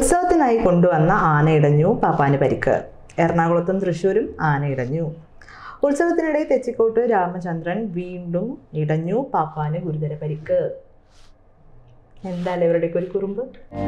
ഉത്സവത്തിനായി കൊണ്ടുവന്ന ആന ഇടഞ്ഞു പാപ്പാന് പരിക്ക് എറണാകുളത്തും തൃശ്ശൂരും ആന ഇടഞ്ഞു ഉത്സവത്തിനിടെ തെച്ചിക്കോട്ട് രാമചന്ദ്രൻ വീണ്ടും ഇടഞ്ഞു പാപ്പാന് ഗുരുതര പരിക്ക് എന്തായാലും ഇവരുടെയൊക്കെ ഒരു കുറുമ്പ്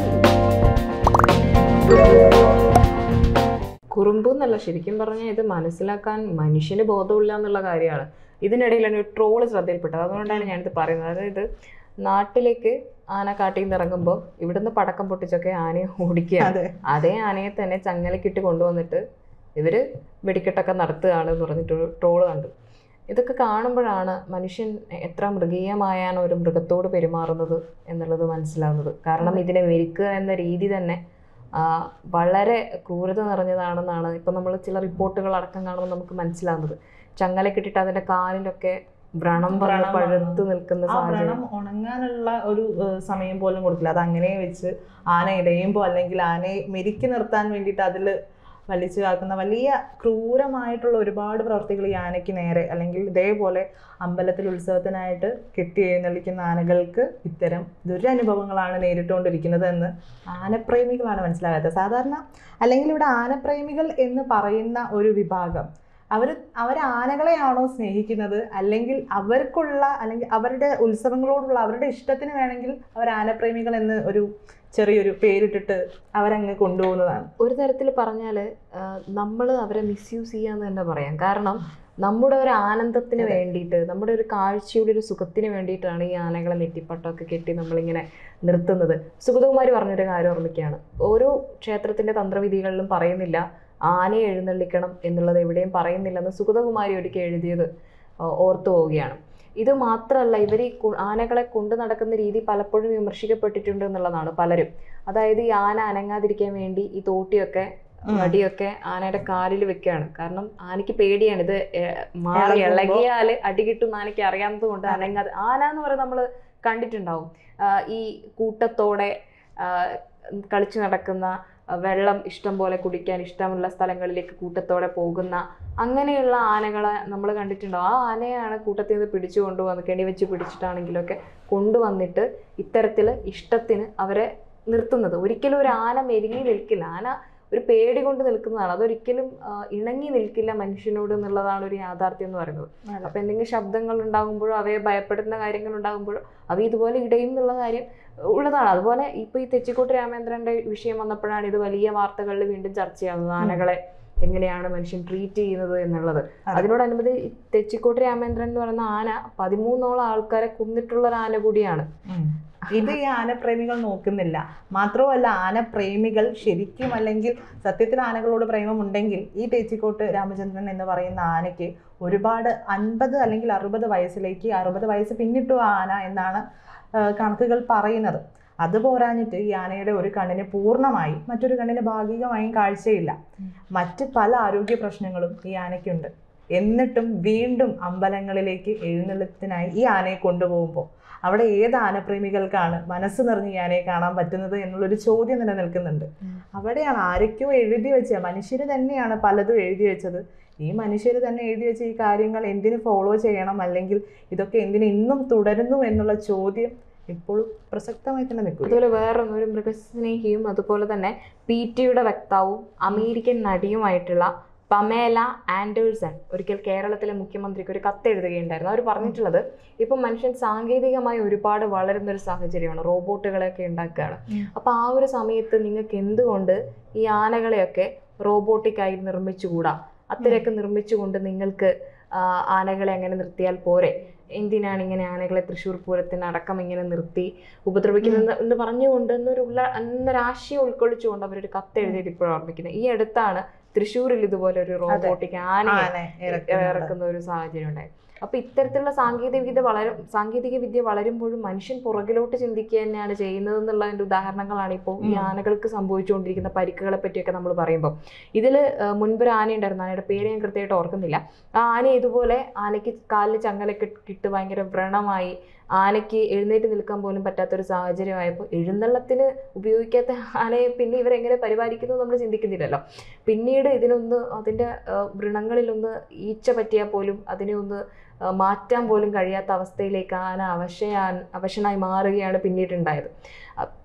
കുറുമ്പ് എന്നല്ല ശരിക്കും പറഞ്ഞാൽ ഇത് മനസ്സിലാക്കാൻ മനുഷ്യന് ബോധമില്ല എന്നുള്ള കാര്യമാണ് ഇതിനിടയിലാണ് ഒരു ട്രോള് ശ്രദ്ധയിൽപ്പെട്ടത് അതുകൊണ്ടാണ് ഞാനിത് പറയുന്നത് അതായത് നാട്ടിലേക്ക് ആന കാട്ടിൽ നിന്ന് ഇറങ്ങുമ്പോൾ ഇവിടുന്ന് പടക്കം പൊട്ടിച്ചൊക്കെ ആനയെ ഓടിക്കുകയാണ് അതെ അതേ ആനയെ തന്നെ ചങ്ങലക്കിട്ട് കൊണ്ടുവന്നിട്ട് ഇവര് വെടിക്കെട്ടൊക്കെ നടത്തുകയാണ് എന്ന് പറഞ്ഞിട്ട് ട്രോള് കണ്ടു ഇതൊക്കെ കാണുമ്പോഴാണ് മനുഷ്യൻ എത്ര മൃഗീയമായാണ് ഒരു മൃഗത്തോട് പെരുമാറുന്നത് എന്നുള്ളത് മനസ്സിലാവുന്നത് കാരണം ഇതിനെ മെരുക്കുക എന്ന രീതി തന്നെ ആ, വളരെ ക്രൂരത നിറഞ്ഞതാണെന്നാണ് ഇപ്പം നമ്മൾ ചില റിപ്പോർട്ടുകൾ അടക്കം കാണുമ്പോൾ നമുക്ക് മനസ്സിലാവുന്നത് ചങ്ങലക്കിട്ടിട്ട് അതിൻ്റെ കാലിലൊക്കെ വ്രണം വന്ന് വ്രണം വന്ന് പഴുത്ത് നിൽക്കുന്ന ആ സാഹചര്യം വ്രണം ഉണങ്ങാനുള്ള ഒരു ഏഹ്, സമയം പോലും കൊടുക്കില്ല അത് അങ്ങനെ വെച്ച് ആന ഇടയുമ്പോൾ അല്ലെങ്കിൽ ആനയെ മെരുക്കി നിർത്താൻ വേണ്ടിയിട്ട് അതിൽ വലിച്ചു കാക്കുന്ന വലിയ ക്രൂരമായിട്ടുള്ള ഒരുപാട് പ്രവർത്തികൾ ഈ ആനയ്ക്ക് നേരെ അല്ലെങ്കിൽ ഇതേപോലെ അമ്പലത്തിൽ ഉത്സവത്തിനായിട്ട് കെട്ടി എഴുന്നള്ളിക്കുന്ന ആനകൾക്ക് ഇത്തരം ദുരനുഭവങ്ങളാണ് നേരിട്ടുകൊണ്ടിരിക്കുന്നത് എന്ന് ആനപ്രേമികളാണ് മനസ്സിലാകാത്തത് സാധാരണ അല്ലെങ്കിൽ ഇവിടെ ആനപ്രേമികൾ എന്ന് പറയുന്ന ഒരു വിഭാഗം അവർ അവർ ആനകളെയാണോ സ്നേഹിക്കുന്നത് അല്ലെങ്കിൽ അവർക്കുള്ള അല്ലെങ്കിൽ അവരുടെ ഉത്സവങ്ങളോടുള്ള അവരുടെ ഇഷ്ടത്തിന് വേണമെങ്കിൽ അവർ ആനപ്രേമികൾ എന്ന് ഒരു ചെറിയൊരു പേരിട്ടിട്ട് അവരങ്ങ് കൊണ്ടുപോകുന്നതാണ് ഒരു തരത്തിൽ പറഞ്ഞാൽ നമ്മൾ അവരെ മിസ്യൂസ് ചെയ്യാന്ന് തന്നെ പറയാം കാരണം നമ്മുടെ ഒരു ആനന്ദത്തിന് വേണ്ടിയിട്ട് നമ്മുടെ ഒരു കാഴ്ചയുടെ ഒരു സുഖത്തിന് വേണ്ടിയിട്ടാണ് ഈ ആനകളെ നെറ്റിപ്പട്ടമൊക്കെ കെട്ടി നമ്മളിങ്ങനെ നിർത്തുന്നത് സുഗതകുമാരി പറഞ്ഞൊരു കാര്യം ഓർമ്മിക്കുകയാണ് ഓരോ ക്ഷേത്രത്തിന്റെ തന്ത്രവിധികളിലും പറയുന്നില്ല ആനയെ എഴുന്നള്ളിക്കണം എന്നുള്ളത് എവിടെയും പറയുന്നില്ലെന്ന് സുഗതകുമാരി ഒരിക്കൽ എഴുതിയത് ആ, ഓർത്തു പോവുകയാണ് ഇത് മാത്രമല്ല ഇവർ ഈ കു- ആനകളെ കൊണ്ടു നടക്കുന്ന രീതി പലപ്പോഴും വിമർശിക്കപ്പെട്ടിട്ടുണ്ട് എന്നുള്ളതാണ് പലരും അതായത് ഈ ആന അനങ്ങാതിരിക്കാൻ വേണ്ടി ഈ തോട്ടിയൊക്കെ ഉം. വടിയൊക്കെ ആനയുടെ കാലിൽ വെക്കുകയാണ് കാരണം ആനയ്ക്ക് പേടിയാണ് ഇത് ഏ- മാറി ഇളകുമ്പോ- ഇളകിയാല് അടി കിട്ടും ആനയ്ക്ക് അറിയാവുന്നത് കൊണ്ട് അനങ്ങാതെ ആന എന്ന് പറയുന്നത് നമ്മൾ കണ്ടിട്ടുണ്ടാവും ആ, ഈ കൂട്ടത്തോടെ ആ, കളിച്ചു നടക്കുന്ന ആ, വെള്ളം ഇഷ്ടം പോലെ കുടിക്കാൻ ഇഷ്ടമുള്ള സ്ഥലങ്ങളിലേക്ക് കൂട്ടത്തോടെ പോകുന്ന അങ്ങനെയുള്ള ആനകളെ നമ്മൾ കണ്ടിട്ടുണ്ടാവും ആ ആനയാണ് കൂട്ടത്തിൽ നിന്ന് പിടിച്ചു കൊണ്ടുവന്ന് കെണി വെച്ച് പിടിച്ചിട്ടാണെങ്കിലൊക്കെ കൊണ്ടുവന്നിട്ട് ഇത്തരത്തിൽ ഇഷ്ടത്തിന് അവരെ നിർത്തുന്നത് ഒരിക്കലും ഒരു ആന മെരുങ്ങി നിൽക്കില്ല ആന ഒരു പേടി കൊണ്ട് നിൽക്കുന്നതാണ് അതൊരിക്കലും ആ, ഇണങ്ങി നിൽക്കില്ല മനുഷ്യനോട് എന്നുള്ളതാണ് ഒരു യാഥാർത്ഥ്യം എന്ന് പറയുന്നത് അപ്പൊ എന്തെങ്കിലും ശബ്ദങ്ങൾ ഉണ്ടാകുമ്പോഴോ അവയെ ഭയപ്പെടുന്ന കാര്യങ്ങൾ ഉണ്ടാകുമ്പോഴോ അവ ഇതുപോലെ ഇടയും എന്നുള്ള കാര്യം ഉള്ളതാണ് അതുപോലെ ഇപ്പൊ ഈ തെച്ചിക്കോട്ട് രാമേന്ദ്രന്റെ വിഷയം വന്നപ്പോഴാണ് ഇത് വലിയ വാർത്തകളിൽ വീണ്ടും ചർച്ചയാവുന്നത് ആനകളെ എങ്ങനെയാണ് മനുഷ്യൻ ട്രീറ്റ് ചെയ്യുന്നത് എന്നുള്ളത് അതെ. അതിനോടനുബന്ധി ഈ തെച്ചിക്കോട്ട് രാമേന്ദ്രൻ എന്ന് പറയുന്ന ആന പതിമൂന്നോളം ആൾക്കാരെ കൊന്നിട്ടുള്ള ഒരു ആന കൂടിയാണ് ഉം. ഇത് ഈ ആനപ്രേമികൾ നോക്കുന്നില്ല മാത്രവുമല്ല ആനപ്രേമികൾ ശരിക്കും അല്ലെങ്കിൽ സത്യത്തിൽ ആനകളോട് പ്രേമമുണ്ടെങ്കിൽ ഈ തേച്ചിക്കോട്ട് രാമചന്ദ്രൻ എന്ന് പറയുന്ന ആനയ്ക്ക് ഒരുപാട് അൻപത് അല്ലെങ്കിൽ അറുപത് വയസ്സിലേക്ക് അറുപത് വയസ്സ് പിന്നിട്ടു ആ ആന എന്നാണ് ആ, കണക്കുകൾ പറയുന്നത് അത് പോരാഞ്ഞിട്ട് ഈ ആനയുടെ ഒരു കണ്ണിന് പൂർണ്ണമായി മറ്റൊരു കണ്ണിന് ഭാഗികമായും കാഴ്ചയില്ല മറ്റ് പല ആരോഗ്യ പ്രശ്നങ്ങളും ഈ ആനയ്ക്കുണ്ട് എന്നിട്ടും വീണ്ടും അമ്പലങ്ങളിലേക്ക് എഴുന്നള്ളത്തിനായി ഈ ആനയെ കൊണ്ടുപോകുമ്പോൾ അവിടെ ഏത് ആനപ്രേമികൾക്കാണ് മനസ്സ് നിറഞ്ഞ് ഈ ആനയെ കാണാൻ പറ്റുന്നത് എന്നുള്ളൊരു ചോദ്യം നിലനിൽക്കുന്നുണ്ട് അവിടെയാണ് ആരൊക്കെയോ എഴുതി വെച്ച മനുഷ്യർ തന്നെയാണ് പലതും എഴുതി വെച്ചത് ഈ മനുഷ്യർ തന്നെ എഴുതി വെച്ച ഈ കാര്യങ്ങൾ എന്തിനു ഫോളോ ചെയ്യണം അല്ലെങ്കിൽ ഇതൊക്കെ എന്തിന് ഇന്നും തുടരുന്നു എന്നുള്ള ചോദ്യം ഇപ്പോഴും പ്രസക്തമായി തന്നെ നിൽക്കും അതുപോലെ വേറെ ഒരു മൃഗസ്നേഹിയും അതുപോലെ തന്നെ പി ടിയുടെ വക്താവും അമേരിക്കൻ നടിയുമായിട്ടുള്ള പമേല ആൻഡേഴ്സൺ ഒരിക്കൽ കേരളത്തിലെ മുഖ്യമന്ത്രിക്ക് ഒരു കത്ത് എഴുതുകയുണ്ടായിരുന്നു അവർ പറഞ്ഞിട്ടുള്ളത് ഇപ്പം മനുഷ്യൻ സാങ്കേതികമായി ഒരുപാട് വളരുന്ന ഒരു സാഹചര്യമാണ് റോബോട്ടുകളെയൊക്കെ ഉണ്ടാക്കുകയാണ് അപ്പോൾ ആ ഒരു സമയത്ത് നിങ്ങൾക്ക് എന്തുകൊണ്ട് ഈ ആനകളെയൊക്കെ റോബോട്ടിക്കായി നിർമ്മിച്ചുകൂടാ അത്രയൊക്കെ നിർമ്മിച്ചുകൊണ്ട് നിങ്ങൾക്ക് ആ, ആനകളെ അങ്ങനെ നിർത്തിയാൽ പോരെ എന്തിനാണ് ഇങ്ങനെ ആനകളെ തൃശ്ശൂർ പൂരത്തിന് അടക്കം ഇങ്ങനെ നിർത്തി ഉപദ്രവിക്കുന്നത് എന്ന് പറഞ്ഞുകൊണ്ട് എന്നൊരു ഉള്ള എന്നൊരാശയം ഉൾക്കൊള്ളിച്ചുകൊണ്ട് അവരൊരു കത്ത് എഴുതിയത് ഇപ്പോഴും ഓർമ്മിക്കുന്നത് ഈ അടുത്താണ് തൃശ്ശൂരിൽ ഇതുപോലെ ഒരു റോബോട്ടിക് ആനയെ ആന ഇറക്കുന്നുണ്ട്. ഇറക്കുന്ന ഒരു സാഹചര്യം ഉണ്ടായി അപ്പൊ ഇത്തരത്തിലുള്ള സാങ്കേതിക വിദ്യ വളരും സാങ്കേതിക വിദ്യ വളരുമ്പോഴും മനുഷ്യൻ പുറകിലോട്ട് ചിന്തിക്കുക തന്നെയാണ് ചെയ്യുന്നത് എന്നുള്ളതിന്റെ ഉദാഹരണങ്ങളാണ് ഇപ്പോൾ ഈ ഉം. ആനകൾക്ക് സംഭവിച്ചുകൊണ്ടിരിക്കുന്ന പരിക്കുകളെ പറ്റിയൊക്കെ നമ്മൾ പറയുമ്പോൾ ഇതിൽ മുൻപൊരു ആന ഉണ്ടായിരുന്നു ആനയുടെ പേര് ഞാൻ കൃത്യമായിട്ട് ഓർക്കുന്നില്ല ആ ആന ഇതുപോലെ ആനയ്ക്ക് കാലിൽ ചങ്ങലൊക്കെ ഇട്ട് ഭയങ്കര വ്രണമായി ആനയ്ക്ക് എഴുന്നേറ്റ് നിൽക്കാൻ പോലും പറ്റാത്തൊരു സാഹചര്യമായപ്പോൾ എഴുന്നള്ളത്തിന് ഉപയോഗിക്കാത്ത ആനയെ പിന്നെ ഇവരെങ്ങനെ പരിപാലിക്കുന്നു നമ്മൾ ചിന്തിക്കുന്നില്ലല്ലോ പിന്നീട് ഇതിനൊന്ന് അതിൻ്റെ വ്രണങ്ങളിലൊന്ന് ഈച്ച പറ്റിയാൽ പോലും അതിനെ ഒന്ന് ആ, മാറ്റാൻ പോലും കഴിയാത്ത അവസ്ഥയിലേക്ക് ആന അവശയാൻ അവശനായി മാറുകയാണ് പിന്നീട് ഉണ്ടായത് അ-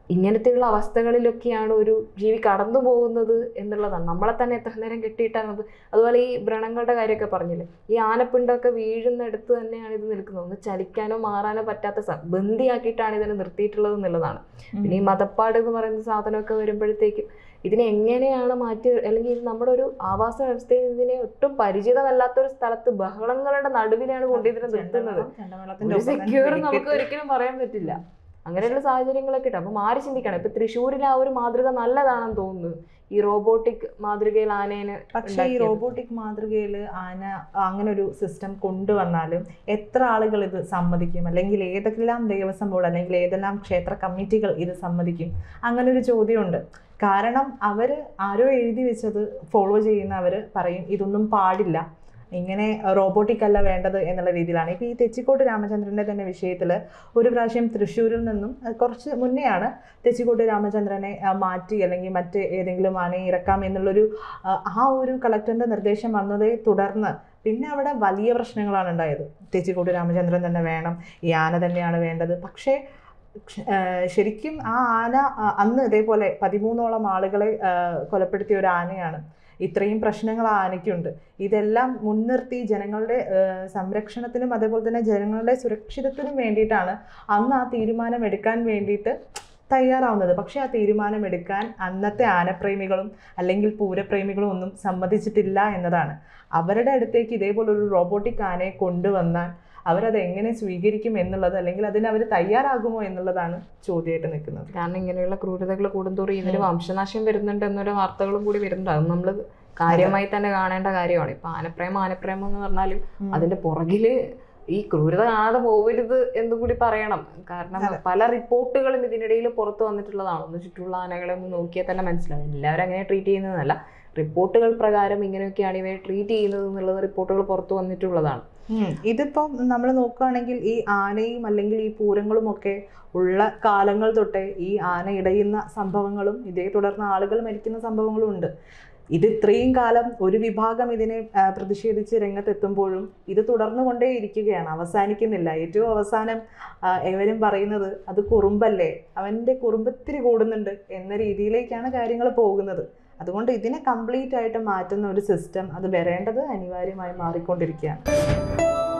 ഇങ്ങനത്തെയുള്ള അവസ്ഥകളിലൊക്കെയാണ് ഒരു ജീവി കടന്നു പോകുന്നത് എന്നുള്ളതാണ് നമ്മളെ തന്നെ എത്ര നേരം കെട്ടിയിട്ടാണ് നമുക്ക് അതുപോലെ ഈ വ്രണങ്ങളുടെ കാര്യമൊക്കെ പറഞ്ഞില്ലേ ഈ ആനപ്പിണ്ടൊക്കെ വീഴുന്നിടത്ത് തന്നെയാണ് ഇത് നിൽക്കുന്നത് ഒന്ന് ചലിക്കാനോ മാറാനോ പറ്റാത്ത സ- ബന്ദിയാക്കിയിട്ടാണ് ഇതിനെ നിർത്തിയിട്ടുള്ളത് എന്നുള്ളതാണ് പിന്നെ ഈ മതപ്പാട് എന്ന് പറയുന്ന സാധനമൊക്കെ വരുമ്പോഴത്തേക്കും ഇതിനെ എങ്ങനെയാണ് മാറ്റി അല്ലെങ്കിൽ ഇത് നമ്മുടെ ഒരു ആവാസ വ്യവസ്ഥയിൽ ഇതിനെ ഒട്ടും പരിചിതമല്ലാത്ത ഒരു സ്ഥലത്ത് ബഹളങ്ങളുടെ നടുവിലാണ് കൊണ്ട് ഇതിനെ നിർത്തുന്നത് ചെണ്ടമേളത്തിന്റെ ഒരു ഒപ്പം തന്നെ സെക്യൂർ നമുക്ക് വെടിക്കെട്ട്. ഒരിക്കലും പറയാൻ പറ്റില്ല അങ്ങനെയുള്ള സാഹചര്യങ്ങളൊക്കെ ഉണ്ട് അപ്പം ആര് ചിന്തിക്കണം ഇപ്പൊ തൃശ്ശൂരിലെ ആ ഒരു മാതൃക നല്ലതാണെന്ന് തോന്നുന്നു ഈ റോബോട്ടിക് മാതൃകയിൽ ആനേനെ പക്ഷേ ഈ ഉണ്ടാക്കിയത്. റോബോട്ടിക് മാതൃകയിൽ ആന അങ്ങനെ ഒരു സിസ്റ്റം കൊണ്ടുവന്നാലും എത്ര ആളുകൾ ഇത് സമ്മതിക്കും അല്ലെങ്കിൽ ഏതെല്ലാം ദേവസ്വം ബോർഡ് അല്ലെങ്കിൽ ഏതെല്ലാം ക്ഷേത്ര കമ്മിറ്റികൾ ഇത് സമ്മതിക്കും അങ്ങനെ ഒരു ചോദ്യമുണ്ട് കാരണം അവർ ആരോ എഴുതി വെച്ചത് ഫോളോ ചെയ്യുന്നവർ പറയും ഇതൊന്നും പാടില്ല ഇങ്ങനെ റോബോട്ടിക് അല്ല വേണ്ടത് എന്നുള്ള രീതിയിലാണ് ഇപ്പോൾ ഈ തെച്ചിക്കോട്ട് രാമചന്ദ്രൻ്റെ തന്നെ വിഷയത്തിൽ ഒരു പ്രാവശ്യം തൃശ്ശൂരിൽ നിന്നും അഹ് കുറച്ച് മുന്നെയാണ് തെച്ചിക്കോട്ട് രാമചന്ദ്രനെ അഹ് മാറ്റി അല്ലെങ്കിൽ മറ്റ് ഏതെങ്കിലും ആനയെ ഇറക്കാം എന്നുള്ളൊരു അഹ് ആ ഒരു കളക്ടറിൻ്റെ നിർദ്ദേശം വന്നതേ തുടർന്ന് പിന്നെ അവിടെ വലിയ പ്രശ്നങ്ങളാണ് ഉണ്ടായത് തെച്ചിക്കോട്ട് രാമചന്ദ്രൻ തന്നെ വേണം ഈ ആന തന്നെയാണ് വേണ്ടത് പക്ഷേ ക്ഷ- ആഹ് ശരിക്കും ആ ആന അഹ് അന്ന് ഇതേപോലെ പതിമൂന്നോളം ആളുകളെ ആഹ് കൊലപ്പെടുത്തിയ ഒരു ആനയാണ് ഇത്രയും പ്രശ്നങ്ങൾ ആ ആനയ്ക്കുണ്ട് ഇതെല്ലാം മുൻനിർത്തി ജനങ്ങളുടെ ആഹ് സംരക്ഷണത്തിനും അതേപോലെ തന്നെ ജനങ്ങളുടെ സുരക്ഷിതത്തിനും വേണ്ടിയിട്ടാണ് അന്ന് ആ തീരുമാനം എടുക്കാൻ വേണ്ടിയിട്ട് തയ്യാറാവുന്നത് പക്ഷേ ആ തീരുമാനം എടുക്കാൻ അന്നത്തെ ആനപ്രേമികളും അല്ലെങ്കിൽ പൂരപ്രേമികളും ഒന്നും സമ്മതിച്ചിട്ടില്ല എന്നതാണ് അവരുടെ അടുത്തേക്ക് ഇതേപോലൊരു റോബോട്ടിക് ആനയെ കൊണ്ടുവന്നാൽ അവരത് എങ്ങനെ സ്വീകരിക്കും എന്നുള്ളത് അല്ലെങ്കിൽ അതിന് അവർ തയ്യാറാകുമോ എന്നുള്ളതാണ് ചോദ്യമായിട്ട് നിൽക്കുന്നത് കാരണം ഇങ്ങനെയുള്ള ക്രൂരതകൾ കൂടുന്തോറും ഇതിന് ഉം. വംശനാശം വരുന്നുണ്ട് എന്നൊരു വാർത്തകളും കൂടി വരുന്നുണ്ട് അത് നമ്മൾ കാര്യമായി തന്നെ കാണേണ്ട കാര്യമാണ് ഇപ്പൊ ആനപ്രേമം ആനപ്രേമം എന്ന് പറഞ്ഞാലും അതിന്റെ പുറകില് ഈ ക്രൂരത കാണാതെ പോകരുത് എന്നും കൂടി പറയണം കാരണം അതെ. പല റിപ്പോർട്ടുകളും ഇതിനിടയിൽ പുറത്തു വന്നിട്ടുള്ളതാണ് ഒന്ന് ചുറ്റുള്ള ആനകളെ ഒന്ന് നോക്കിയാൽ തന്നെ മനസ്സിലാവും എല്ലാവരും അങ്ങനെ ട്രീറ്റ് ചെയ്യുന്നതല്ല റിപ്പോർട്ടുകൾ പ്രകാരം ഇങ്ങനെയൊക്കെയാണ് ഇവയെ ട്രീറ്റ് ചെയ്യുന്നത് എന്നുള്ളത് റിപ്പോർട്ടുകൾ പുറത്തു വന്നിട്ടുള്ളതാണ് ഉം. ഇതിപ്പം നമ്മൾ നോക്കുകയാണെങ്കിൽ ഈ ആനയും അല്ലെങ്കിൽ ഈ പൂരങ്ങളും ഒക്കെ ഉള്ള കാലങ്ങൾ തൊട്ടേ ഈ ആന ഇടയുന്ന സംഭവങ്ങളും ഇതേ തുടർന്ന് ആളുകൾ മരിക്കുന്ന സംഭവങ്ങളും ഉണ്ട് ഇത് ഇത്രയും കാലം ഒരു വിഭാഗം ഇതിനെ ആ, പ്രതിഷേധിച്ച് രംഗത്തെത്തുമ്പോഴും ഇത് തുടർന്നു കൊണ്ടേ ഇരിക്കുകയാണ് അവസാനിക്കുന്നില്ല ഏറ്റവും അവസാനം ആ, എവരും പറയുന്നത് അത് കുറുമ്പല്ലേ അവൻ്റെ കുറുമ്പത്തിരി കൂടുന്നുണ്ട് എന്ന രീതിയിലേക്കാണ് കാര്യങ്ങൾ പോകുന്നത് അതുകൊണ്ട് ഇതിനെ കംപ്ലീറ്റ് ആയിട്ട് മാറ്റുന്ന ഒരു സിസ്റ്റം അത് വരേണ്ടത് അനിവാര്യമായി മാറിക്കൊണ്ടിരിക്കുകയാണ്